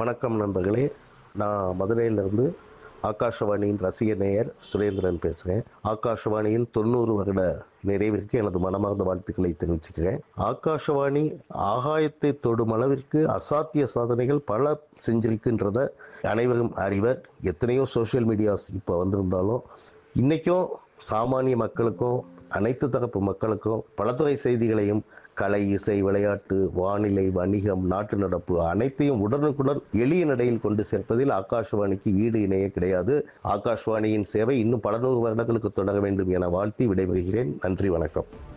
வணக்கம் நண்பர்களே நான் மதுரையிலிருந்து ஆகாஷவாணியின் ரசிக நேயர் சுரேந்திரன் பேசுகிறேன் ஆகாஷவாணியின் தொண்ணூறு வருட நிறைவிற்கு எனது மனமார்ந்த வாழ்த்துக்களை தெரிவிச்சுக்கிறேன் ஆகாஷவாணி ஆகாயத்தை தொடும் அளவிற்கு அசாத்திய சாதனைகள் பல செஞ்சிருக்குன்றத அனைவரும் அறிவர் எத்தனையோ சோஷியல் மீடியாஸ் இப்போ வந்திருந்தாலும் இன்றைக்கும் சாமானிய மக்களுக்கும் அனைத்து தரப்பு மக்களுக்கும் பலதுறை செய்திகளையும் கலை இசை விளையாட்டு வானிலை வணிகம் நாட்டு நடப்பு அனைத்தையும் உடனுக்குடன் எளிய நடையில் கொண்டு சேர்ப்பதில் ஆகாஷவாணிக்கு ஈடு இணைய கிடையாது ஆகாஷ்வாணியின் சேவை இன்னும் பல நூறு வருடங்களுக்கு தொடர வேண்டும் என வாழ்த்தி விடைபெறுகிறேன் நன்றி வணக்கம்